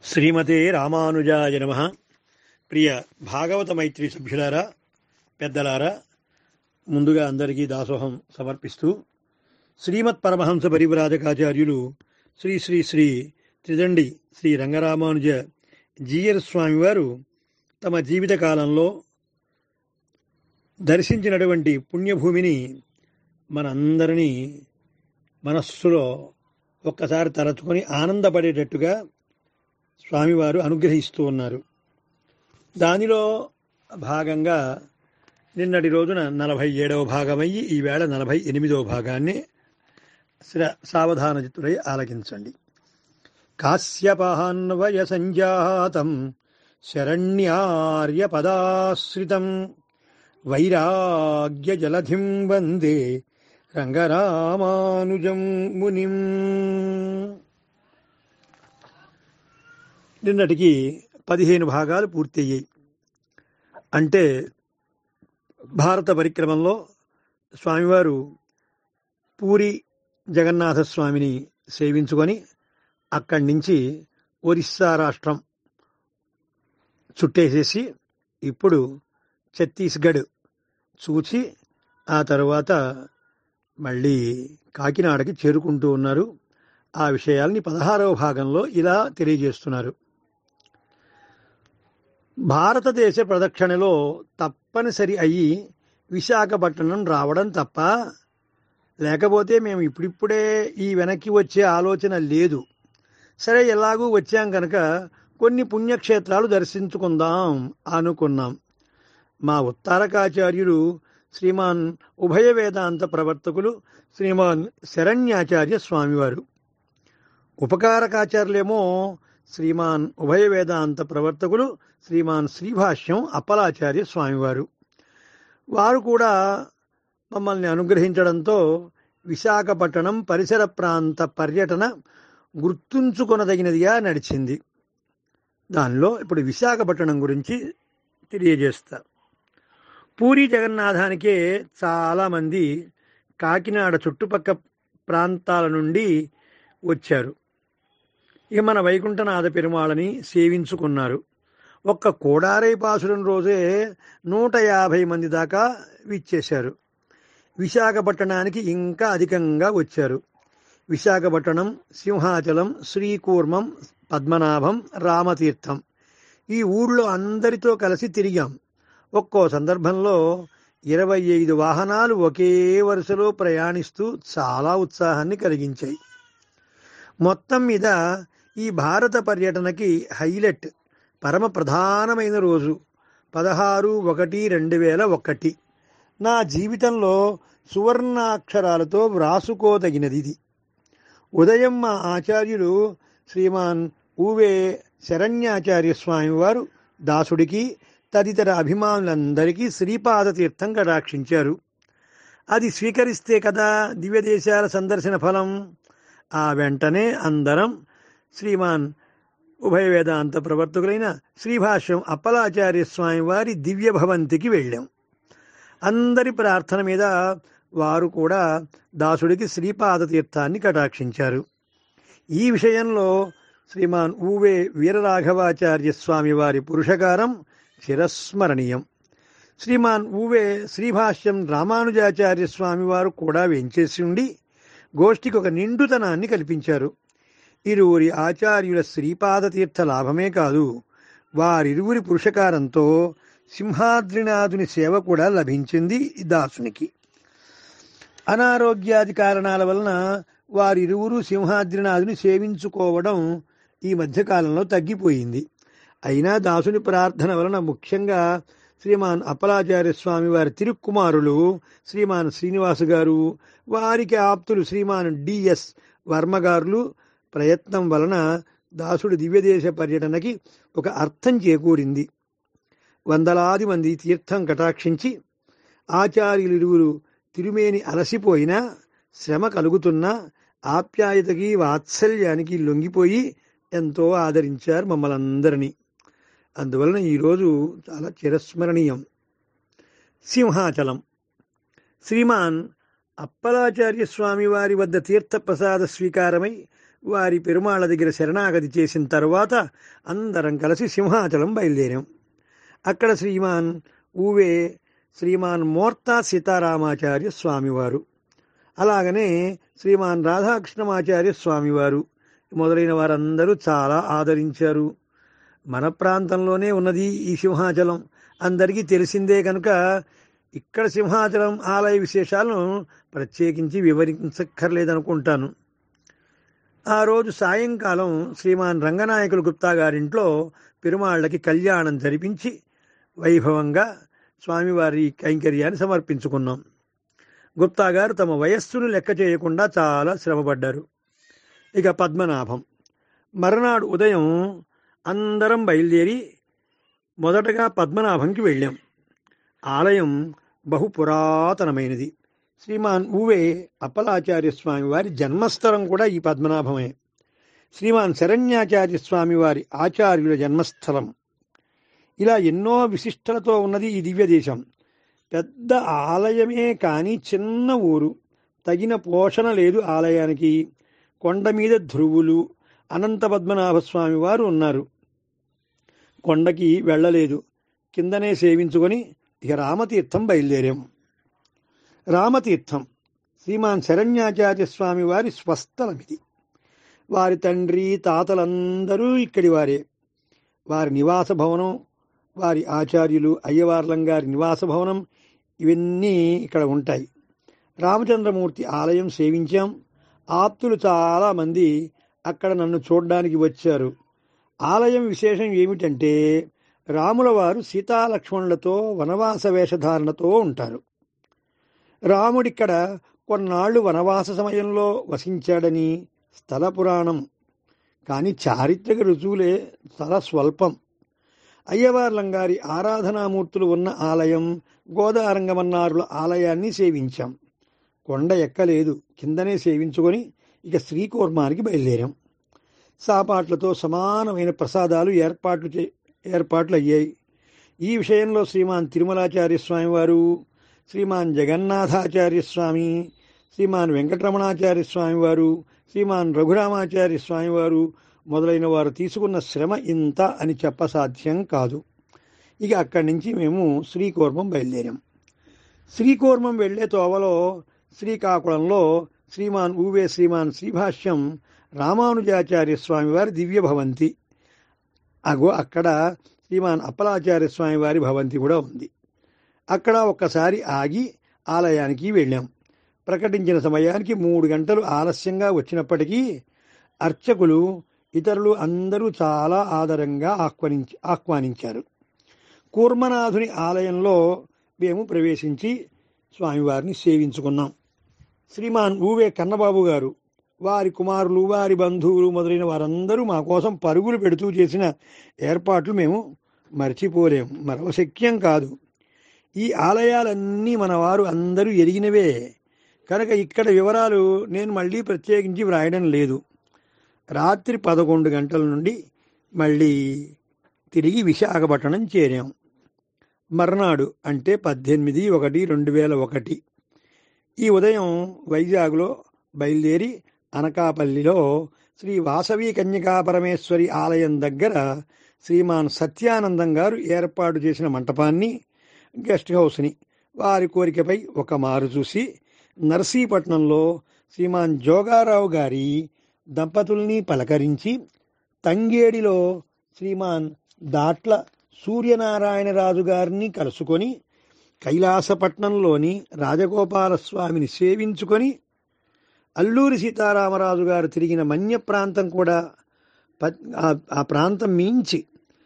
శ్రీమతే రామానుజాయ నమ ప్రియ భాగవత మైత్రి సభ్యులారా పెద్దలారా ముందుగా అందరికీ దాసోహం సమర్పిస్తూ శ్రీమత్ పరమహంస పరివ్రాజకాచార్యులు శ్రీ శ్రీ శ్రీ త్రిదండి శ్రీ రంగరామానుజ జీయర్ స్వామివారు తమ జీవిత కాలంలో దర్శించినటువంటి పుణ్యభూమిని మనందరినీ మనస్సులో ఒక్కసారి తలచుకొని ఆనందపడేటట్టుగా స్వామివారు అనుగ్రహిస్తూ ఉన్నారు దానిలో భాగంగా నిన్నటి రోజున నలభై ఏడవ భాగమయ్యి ఈవేళ నలభై ఎనిమిదవ భాగాన్ని శ్ర సావధాన చిత్తుడై ఆలకించండి కాశ్యపాన్వయ సంజాతం శరణ్యార్య పదాశ్రితం వైరాగ్య జలధిం వందే రంగరామానుజం మునిం నిన్నటికి పదిహేను భాగాలు పూర్తయ్యాయి అంటే భారత పరిక్రమంలో స్వామివారు పూరి జగన్నాథ స్వామిని సేవించుకొని అక్కడి నుంచి ఒరిస్సా రాష్ట్రం చుట్టేసేసి ఇప్పుడు ఛత్తీస్గఢ్ చూచి ఆ తరువాత మళ్ళీ కాకినాడకి చేరుకుంటూ ఉన్నారు ఆ విషయాల్ని పదహారవ భాగంలో ఇలా తెలియజేస్తున్నారు భారతదేశ ప్రదక్షిణలో తప్పనిసరి అయ్యి విశాఖపట్నం రావడం తప్ప లేకపోతే మేము ఇప్పుడిప్పుడే ఈ వెనక్కి వచ్చే ఆలోచన లేదు సరే ఎలాగూ వచ్చాం కనుక కొన్ని పుణ్యక్షేత్రాలు దర్శించుకుందాం అనుకున్నాం మా ఉత్తారకాచార్యులు శ్రీమాన్ ఉభయ వేదాంత ప్రవర్తకులు శ్రీమాన్ శరణ్యాచార్య స్వామివారు ఉపకారకాచార్యులేమో శ్రీమాన్ ఉభయ వేదాంత ప్రవర్తకులు శ్రీమాన్ శ్రీభాష్యం అప్పలాచార్య స్వామివారు వారు కూడా మమ్మల్ని అనుగ్రహించడంతో విశాఖపట్టణం పరిసర ప్రాంత పర్యటన గుర్తుంచుకొనదగినదిగా నడిచింది దానిలో ఇప్పుడు విశాఖపట్టణం గురించి తెలియజేస్తా పూరి జగన్నాథానికే చాలామంది కాకినాడ చుట్టుపక్క ప్రాంతాల నుండి వచ్చారు ఇక మన వైకుంఠనాథ పెరుమాళని సేవించుకున్నారు ఒక్క కోడారై పాసురం రోజే నూట యాభై మంది దాకా విచ్చేశారు విశాఖపట్టణానికి ఇంకా అధికంగా వచ్చారు విశాఖపట్టణం సింహాచలం శ్రీకూర్మం పద్మనాభం రామతీర్థం ఈ ఊళ్ళో అందరితో కలిసి తిరిగాం ఒక్కో సందర్భంలో ఇరవై ఐదు వాహనాలు ఒకే వరుసలో ప్రయాణిస్తూ చాలా ఉత్సాహాన్ని కలిగించాయి మొత్తం మీద ఈ భారత పర్యటనకి హైలైట్ పరమ ప్రధానమైన రోజు పదహారు ఒకటి రెండు వేల ఒకటి నా జీవితంలో సువర్ణాక్షరాలతో వ్రాసుకోదగినది ఇది ఉదయం మా ఆచార్యులు శ్రీమాన్ ఊవే శరణ్యాచార్య స్వామి వారు దాసుడికి తదితర అభిమానులందరికీ శ్రీపాద తీర్థం కటాక్షించారు అది స్వీకరిస్తే కదా దివ్యదేశాల సందర్శన ఫలం ఆ వెంటనే అందరం శ్రీమాన్ ఉభయ వేదాంత ప్రవర్తకులైన శ్రీభాష్యం అప్పలాచార్య స్వామి వారి దివ్య భవంతికి వెళ్ళాం అందరి ప్రార్థన మీద వారు కూడా దాసుడికి శ్రీపాద తీర్థాన్ని కటాక్షించారు ఈ విషయంలో శ్రీమాన్ ఊవే వీరరాఘవాచార్య స్వామి వారి పురుషకారం చిరస్మరణీయం శ్రీమాన్ ఊవే శ్రీభాష్యం రామానుజాచార్య స్వామి వారు కూడా వెంచేసి ఉండి గోష్ఠికి ఒక నిండుతనాన్ని కల్పించారు ఇరువురి ఆచార్యుల శ్రీపాద తీర్థ లాభమే కాదు వారిరువురి పురుషకారంతో సింహాద్రినాథుని సేవ కూడా లభించింది దాసునికి అనారోగ్యాది కారణాల వలన వారిరువురు సింహాద్రినాథుని సేవించుకోవడం ఈ మధ్యకాలంలో తగ్గిపోయింది అయినా దాసుని ప్రార్థన వలన ముఖ్యంగా శ్రీమాన్ అప్పలాచార్య స్వామి వారి తిరుక్కుమారులు శ్రీమాన్ శ్రీనివాస్ గారు వారికి ఆప్తులు శ్రీమాన్ డిఎస్ వర్మగారులు ప్రయత్నం వలన దాసుడి దివ్యదేశ పర్యటనకి ఒక అర్థం చేకూరింది వందలాది మంది తీర్థం కటాక్షించి ఆచార్యులిరువురు తిరుమేని అలసిపోయినా శ్రమ కలుగుతున్నా ఆప్యాయతకి వాత్సల్యానికి లొంగిపోయి ఎంతో ఆదరించారు మమ్మల్ని అందరినీ అందువలన ఈరోజు చాలా చిరస్మరణీయం సింహాచలం శ్రీమాన్ అప్పలాచార్య స్వామి వారి వద్ద తీర్థప్రసాద స్వీకారమై వారి పెరుమాళ్ళ దగ్గర శరణాగతి చేసిన తర్వాత అందరం కలిసి సింహాచలం బయలుదేరాం అక్కడ శ్రీమాన్ ఊవే శ్రీమాన్ మోర్తా సీతారామాచార్య స్వామివారు అలాగనే శ్రీమాన్ రాధాకృష్ణమాచార్య స్వామివారు మొదలైన వారందరూ చాలా ఆదరించారు మన ప్రాంతంలోనే ఉన్నది ఈ సింహాచలం అందరికీ తెలిసిందే కనుక ఇక్కడ సింహాచలం ఆలయ విశేషాలను ప్రత్యేకించి వివరించక్కర్లేదనుకుంటాను ఆ రోజు సాయంకాలం శ్రీమాన్ రంగనాయకులు గుప్తా గారింట్లో పెరుమాళ్ళకి కళ్యాణం జరిపించి వైభవంగా స్వామివారి కైంకర్యాన్ని సమర్పించుకున్నాం గుప్తా గారు తమ వయస్సును లెక్క చేయకుండా చాలా శ్రమపడ్డారు ఇక పద్మనాభం మరునాడు ఉదయం అందరం బయలుదేరి మొదటగా పద్మనాభంకి వెళ్ళాం ఆలయం బహు పురాతనమైనది శ్రీమాన్ ఊవే అప్పలాచార్య స్వామి వారి జన్మస్థలం కూడా ఈ పద్మనాభమే శ్రీమాన్ శరణ్యాచార్య స్వామి వారి ఆచార్యుల జన్మస్థలం ఇలా ఎన్నో విశిష్టలతో ఉన్నది ఈ దివ్య దేశం పెద్ద ఆలయమే కానీ చిన్న ఊరు తగిన పోషణ లేదు ఆలయానికి కొండ మీద ధ్రువులు అనంత పద్మనాభ స్వామి వారు ఉన్నారు కొండకి వెళ్ళలేదు కిందనే సేవించుకొని ఇక రామతీర్థం బయలుదేరాం రామతీర్థం శ్రీమాన్ శరణ్యాచార్య స్వామి వారి స్వస్థలం ఇది వారి తండ్రి తాతలందరూ ఇక్కడి వారే వారి నివాస భవనం వారి ఆచార్యులు అయ్యవార్లం గారి నివాస భవనం ఇవన్నీ ఇక్కడ ఉంటాయి రామచంద్రమూర్తి ఆలయం సేవించాం ఆప్తులు చాలామంది అక్కడ నన్ను చూడ్డానికి వచ్చారు ఆలయం విశేషం ఏమిటంటే రాముల వారు సీతాలక్ష్మణులతో వనవాస వేషధారణతో ఉంటారు రాముడిక్కడ కొన్నాళ్లు వనవాస సమయంలో వసించాడని స్థల పురాణం కానీ చారిత్రక రుజువులే చాలా స్వల్పం అయ్యవార్లం గారి ఆరాధనామూర్తులు ఉన్న ఆలయం గోదారంగమన్నారుల ఆలయాన్ని సేవించాం కొండ ఎక్కలేదు కిందనే సేవించుకొని ఇక శ్రీకూర్మానికి బయలుదేరాం సాపాట్లతో సమానమైన ప్రసాదాలు ఏర్పాట్లు చే ఏర్పాట్లు అయ్యాయి ఈ విషయంలో శ్రీమాన్ తిరుమలాచార్య స్వామి వారు శ్రీమాన్ జగన్నాథాచార్య స్వామి శ్రీమాన్ వెంకటరమణాచార్య స్వామి వారు శ్రీమాన్ రఘురామాచార్య స్వామి వారు మొదలైన వారు తీసుకున్న శ్రమ ఇంత అని చెప్పసాధ్యం కాదు ఇక అక్కడి నుంచి మేము శ్రీకూర్మం బయలుదేరాం శ్రీకూర్మం వెళ్లే తోవలో శ్రీకాకుళంలో శ్రీమాన్ ఊవే శ్రీమాన్ శ్రీభాష్యం రామానుజాచార్య స్వామి వారి దివ్య భవంతి అగో అక్కడ శ్రీమాన్ అప్పలాచార్య స్వామి వారి భవంతి కూడా ఉంది అక్కడ ఒక్కసారి ఆగి ఆలయానికి వెళ్ళాం ప్రకటించిన సమయానికి మూడు గంటలు ఆలస్యంగా వచ్చినప్పటికీ అర్చకులు ఇతరులు అందరూ చాలా ఆదరంగా ఆహ్వానించి ఆహ్వానించారు కూర్మనాథుని ఆలయంలో మేము ప్రవేశించి స్వామివారిని సేవించుకున్నాం శ్రీమాన్ ఊవే కన్నబాబు గారు వారి కుమారులు వారి బంధువులు మొదలైన వారందరూ మా కోసం పరుగులు పెడుతూ చేసిన ఏర్పాట్లు మేము మర్చిపోలేం మరవశక్యం కాదు ఈ ఆలయాలన్నీ మన వారు అందరూ ఎరిగినవే కనుక ఇక్కడ వివరాలు నేను మళ్ళీ ప్రత్యేకించి వ్రాయడం లేదు రాత్రి పదకొండు గంటల నుండి మళ్ళీ తిరిగి విశాఖపట్నం చేరాం మర్నాడు అంటే పద్దెనిమిది ఒకటి రెండు వేల ఒకటి ఈ ఉదయం వైజాగ్లో బయలుదేరి అనకాపల్లిలో శ్రీ వాసవి కన్యకా పరమేశ్వరి ఆలయం దగ్గర శ్రీమాన్ సత్యానందం గారు ఏర్పాటు చేసిన మంటపాన్ని గెస్ట్ హౌస్ని వారి కోరికపై ఒక మారు చూసి నర్సీపట్నంలో శ్రీమాన్ జోగారావు గారి దంపతుల్ని పలకరించి తంగేడిలో శ్రీమాన్ దాట్ల సూర్యనారాయణరాజు గారిని కలుసుకొని కైలాసపట్నంలోని రాజగోపాల స్వామిని సేవించుకొని అల్లూరి సీతారామరాజు గారు తిరిగిన మన్య ప్రాంతం కూడా ప- ఆ- ఆ ప్రాంతం మించి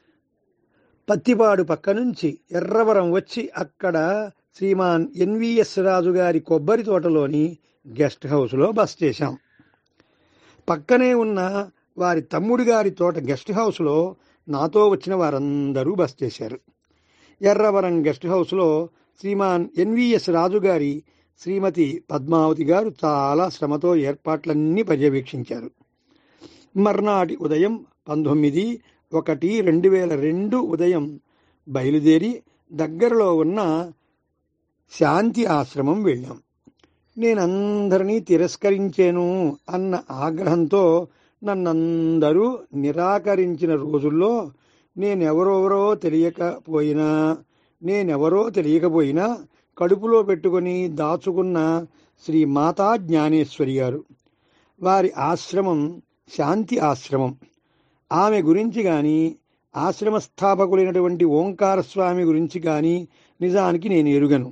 పత్తిపాడు పక్క నుంచి ఎర్రవరం వచ్చి అక్కడ శ్రీమాన్ ఎన్విఎస్ రాజు గారి కొబ్బరి తోటలోని గెస్ట్ హౌస్లో బస్ చేశాం పక్కనే ఉన్న వారి తమ్ముడి గారి తోట గెస్ట్ హౌస్లో నాతో వచ్చిన వారందరూ బస్ చేశారు ఎర్రవరం గెస్ట్ హౌస్లో శ్రీమాన్ ఎన్విఎస్ రాజు గారి శ్రీమతి పద్మావతి గారు చాలా శ్రమతో ఏర్పాట్లన్నీ పర్యవేక్షించారు మర్నాటి ఉదయం పంతొమ్మిది ఒకటి రెండు వేల రెండు ఉదయం బయలుదేరి దగ్గరలో ఉన్న శాంతి ఆశ్రమం వెళ్ళాం నేనందరినీ తిరస్కరించాను అన్న ఆగ్రహంతో నన్నందరూ నిరాకరించిన రోజుల్లో నేనెవరెవరో తెలియకపోయినా నేనెవరో తెలియకపోయినా కడుపులో పెట్టుకొని దాచుకున్న శ్రీ మాతా జ్ఞానేశ్వరి గారు వారి ఆశ్రమం శాంతి ఆశ్రమం ఆమె గురించి కానీ ఆశ్రమ స్థాపకులైనటువంటి ఓంకార స్వామి గురించి కానీ నిజానికి నేను ఎరుగను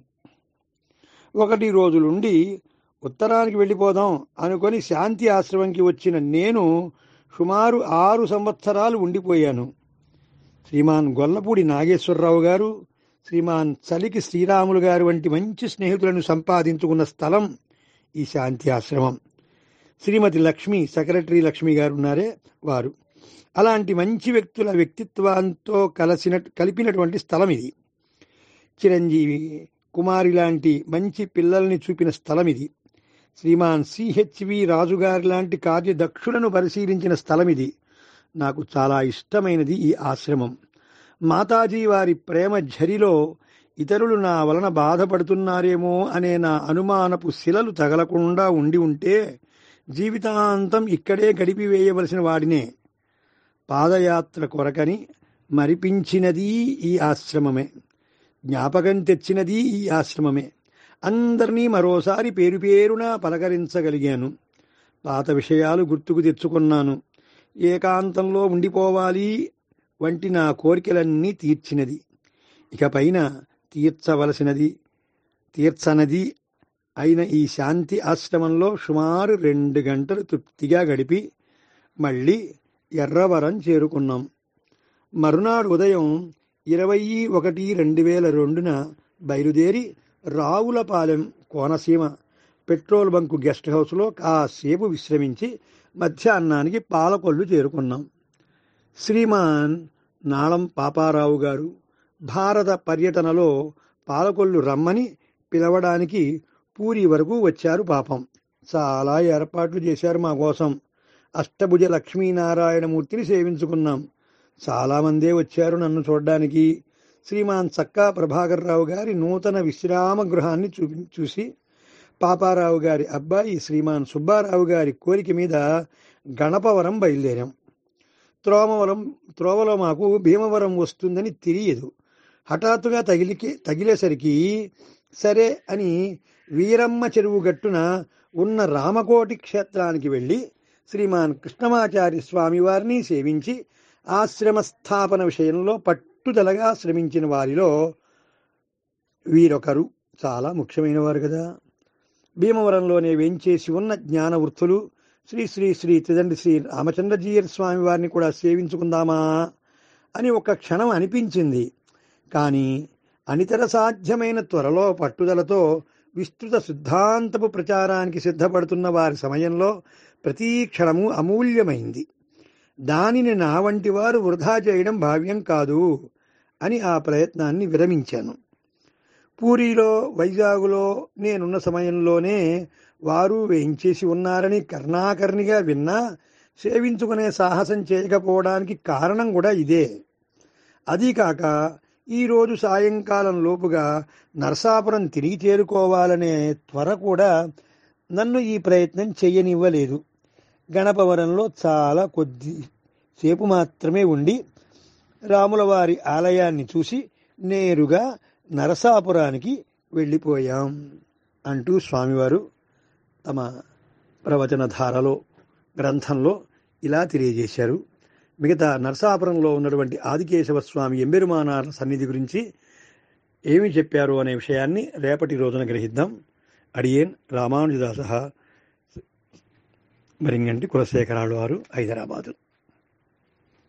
ఒకటి రోజులుండి ఉత్తరానికి వెళ్ళిపోదాం అనుకొని శాంతి ఆశ్రమంకి వచ్చిన నేను సుమారు ఆరు సంవత్సరాలు ఉండిపోయాను శ్రీమాన్ గొల్లపూడి నాగేశ్వరరావు గారు శ్రీమాన్ చలికి శ్రీరాములు గారు వంటి మంచి స్నేహితులను సంపాదించుకున్న స్థలం ఈ శాంతి ఆశ్రమం శ్రీమతి లక్ష్మి సెక్రటరీ లక్ష్మి గారు ఉన్నారే వారు అలాంటి మంచి వ్యక్తుల వ్యక్తిత్వంతో కలిసిన కలిపినటువంటి స్థలం ఇది చిరంజీవి కుమారి లాంటి మంచి పిల్లల్ని చూపిన స్థలం ఇది శ్రీమాన్ సిహెచ్వి రాజుగారి లాంటి కార్యదక్షులను పరిశీలించిన స్థలం ఇది నాకు చాలా ఇష్టమైనది ఈ ఆశ్రమం మాతాజీ వారి ప్రేమ ఝరిలో ఇతరులు నా వలన బాధపడుతున్నారేమో అనే నా అనుమానపు శిలలు తగలకుండా ఉండి ఉంటే జీవితాంతం ఇక్కడే గడిపివేయవలసిన వాడినే పాదయాత్ర కొరకని మరిపించినది ఈ ఆశ్రమమే జ్ఞాపకం తెచ్చినది ఈ ఆశ్రమమే అందరినీ మరోసారి పేరు పేరున పలకరించగలిగాను పాత విషయాలు గుర్తుకు తెచ్చుకున్నాను ఏకాంతంలో ఉండిపోవాలి వంటి నా కోరికలన్నీ తీర్చినది ఇకపైన తీర్చవలసినది తీర్చనది అయిన ఈ శాంతి ఆశ్రమంలో సుమారు రెండు గంటలు తృప్తిగా గడిపి మళ్ళీ ఎర్రవరం చేరుకున్నాం మరునాడు ఉదయం ఇరవై ఒకటి రెండు వేల రెండున బయలుదేరి Ravulapalem Konaseema petrol bunk guest హౌస్లో కాసేపు విశ్రమించి మధ్యాహ్నానికి పాలకొల్లు చేరుకున్నాం శ్రీమాన్ నాళం పాపారావు గారు భారత పర్యటనలో పాలకొల్లు రమ్మని పిలవడానికి పూరి వరకు వచ్చారు పాపం చాలా ఏర్పాట్లు చేశారు మా కోసం అష్టభుజ లక్ష్మీనారాయణమూర్తిని సేవించుకున్నాం చాలామందే వచ్చారు నన్ను చూడ్డానికి శ్రీమాన్ చక్కా ప్రభాకర్ రావు గారి నూతన విశ్రామ గృహాన్ని చూపి చూసి పాపారావు గారి అబ్బాయి శ్రీమాన్ సుబ్బారావు గారి కోరిక మీద గణపవరం బయలుదేరాం త్రోమవరం త్రోవలో మాకు భీమవరం వస్తుందని తెలియదు హఠాత్తుగా తగిలికి తగిలేసరికి సరే అని వీరమ్మ చెరువు గట్టున ఉన్న రామకోటి క్షేత్రానికి వెళ్ళి శ్రీమాన్ కృష్ణమాచారి స్వామి వారిని సేవించి ఆశ్రమ స్థాపన విషయంలో పట్టుదలగా శ్రమించిన వారిలో వీరొకరు చాలా ముఖ్యమైన వారు కదా భీమవరంలోనే వేంచేసి ఉన్న జ్ఞానవృత్తులు శ్రీ శ్రీ శ్రీ త్రిదండి శ్రీ రామచంద్రజీయర్ స్వామి వారిని కూడా సేవించుకుందామా అని ఒక క్షణం అనిపించింది కానీ అనితర సాధ్యమైన త్వరలో పట్టుదలతో విస్తృత సిద్ధాంతపు ప్రచారానికి సిద్ధపడుతున్న వారి సమయంలో ప్రతీ క్షణము అమూల్యమైంది దానిని నా వంటి వారు వృధా చేయడం భావ్యం కాదు అని ఆ ప్రయత్నాన్ని విరమించాను పూరిలో వైజాగులో నేనున్న సమయంలోనే వారు వేయించేసి ఉన్నారని కర్ణాకర్ణిగా విన్నా సేవించుకునే సాహసం చేయకపోవడానికి కారణం కూడా ఇదే అదీ కాక ఈరోజు సాయంకాలం లోపుగా నరసాపురం తిరిగి చేరుకోవాలనే త్వర కూడా నన్ను ఈ ప్రయత్నం చెయ్యనివ్వలేదు గణపవరంలో చాలా కొద్ది సేపు మాత్రమే ఉండి రాములవారి ఆలయాన్ని చూసి నేరుగా నరసాపురానికి వెళ్ళిపోయాం అంటూ స్వామివారు తమ ప్రవచన ధారలో గ్రంథంలో ఇలా తెలియజేశారు మిగతా నరసాపురంలో ఉన్నటువంటి ఆదికేశవ స్వామి ఎంబెరుమానార్ సన్నిధి గురించి ఏమి చెప్పారు అనే విషయాన్ని రేపటి రోజున గ్రహిద్దాం అడియేన్ రామానుజదాస మరింగంటి కులశేఖరాలు వారు హైదరాబాదు